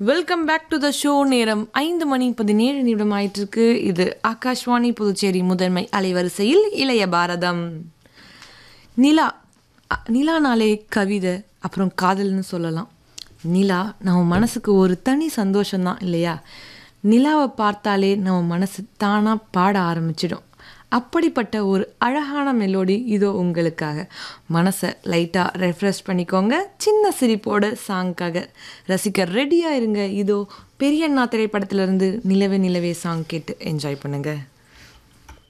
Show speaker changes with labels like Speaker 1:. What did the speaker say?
Speaker 1: welcome back to the show நேரம் ஐந்து மணி பதினேழு நிமிடம் ஆயிட்டிருக்கு இது ஆகாஷ்வாணி புதுச்சேரி முதன்மை அலைவரிசையில் இளைய பாரதம் நிலா அ- நிலானாலே கவிதை அப்புறம் காதல்னு சொல்லலாம் நிலா நம்ம மனசுக்கு ஒரு தனி சந்தோஷம்தான் இல்லையா நிலாவை பார்த்தாலே நம்ம மனசு தானாக பாட ஆரம்பிச்சிடும் அப்படிப்பட்ட ஒரு அழகான மெலோடி இதோ உங்களுக்காக மனசை லைட்டாக ரெஃப்ரெஷ் பண்ணிக்கோங்க சின்ன சிரிப்போட சாங்க்காக ரசிக்க ரெடியாக இருங்க இதோ பெரியண்ணா திரைப்படத்திலிருந்து நிலவே நிலவே சாங் கேட்டு என்ஜாய் பண்ணுங்கள்